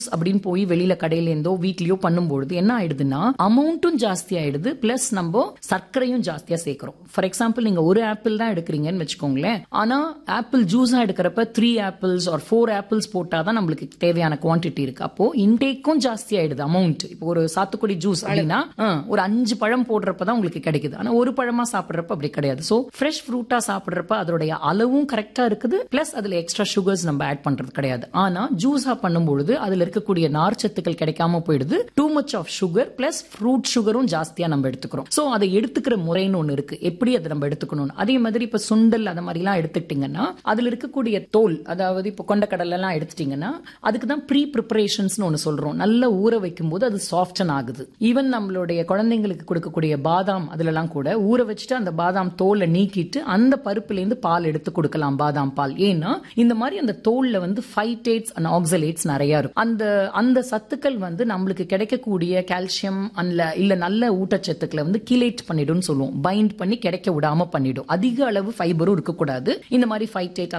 அப்படின்னு போய் வெளியில கடையில இருந்தோ வீட்லயோ பண்ணும்பொழுது என்ன ஆயிடுதுன்னா அமௌண்ட்டும் ஜாஸ்தி ஆயிடுது பிளஸ் நம்ம சர்க்கரையும் ஜாஸ்தியா சேர்க்கிறோம் ஃபார் எக்ஸாம்பிள் நீங்க ஒரு ஆப்பிள் தான் எடுக்கிறீங்கன்னு வச்சுக்கோங்களேன் ஆனா ஆப்பிள் ஜூஸா எடுக்கிறப்ப three apples or four apples போட்டாதான் நம்மளுக்கு தேவையான குவான்டிட்டி இருக்கு அப்போ இன்டேக்கும் ஜாஸ்தி ஆயிடுது அமௌண்ட் இப்போ ஒரு சாத்துக்குடி ஜூஸ் அப்படின்னா ஆ, ஒரு அஞ்சு பழம் போடுறப்ப தான் உங்களுக்கு கிடைக்குது ஆனா ஒரு பழமா சாப்பிடுறப்ப அப்படி கிடையாது சோ ஃப்ரெஷ் ஃப்ரூட்டா சாப்பிடுறப்ப அதோடைய அளவும் கரெக்டா இருக்குது பிளஸ் அதுல எக்ஸ்ட்ரா சுகர்ஸ் நம்ம ஆட் பண்றது கிடையாது ஆனா ஜூஸா பண்ணும்பொழுது அதுல இருக்கக்கூடிய நார்ச்சத்துக்கள் கிடைக்காம போயிடுது too much of sugar plus fruit சுகரும் ஜாஸ்தியா நம்ம எடுத்துக்கிறோம் சோ அதை எடுத்துக்கிற முறைன்னு ஒண்ணு இருக்கு எப்படி அதை நம்ம எடுத்துக்கணும் அதே மாதிரி இப்ப சுண்டல் அந்த மாதிரி எல்லாம் எடுத்துக்கிட்டீங்கன்னா அதுல இருக்கக்கூடிய தோல் அதாவது இப்ப கொண்டக்கடலை எல்லாம் எடுத்துட்டீங்கன்னா அதுக்கு தான் ப்ரீ ப்ரிப்பரேஷன்ஸ் ஒன்னு சொல்றோம் நல்லா ஊற வைக்கும் போது அது சாஃப்டன் ஆகுது ஈவன் நம்மளுடைய குழந்தைங்களுக்கு கொடுக்கக்கூடிய பாதாம் அதுல எல்லாம் கூட ஊற வச்சுட்டு அந்த பாதாம் தோலை நீக்கிட்டு அந்த பருப்புல இருந்து பால் எடுத்து கொடுக்கலாம் பாதாம் பால் ஏன்னா இந்த மாதிரி அந்த தோல்ல வந்து ஃபைட்டேட்ஸ் அண்ட் ஆக்சலேட்ஸ் நிறைய இருக்கும் அந்த அந்த சத்துக்கள் வந்து நம்மளுக்கு கிடைக்கக்கூடிய கால்சியம் அல்ல இல்ல நல்ல ஊட்டச்சத்துக்களை வந்து கிலேட் பண்ணிடும்னு சொல்லுவோம் பைண்ட் பண்ணி கிடைக்க விடாம பண்ணிடும் அதிக அளவு ஃபைபரும் இருக்கக்கூடாது இந்த மாதிரி ஃபைட்டேட்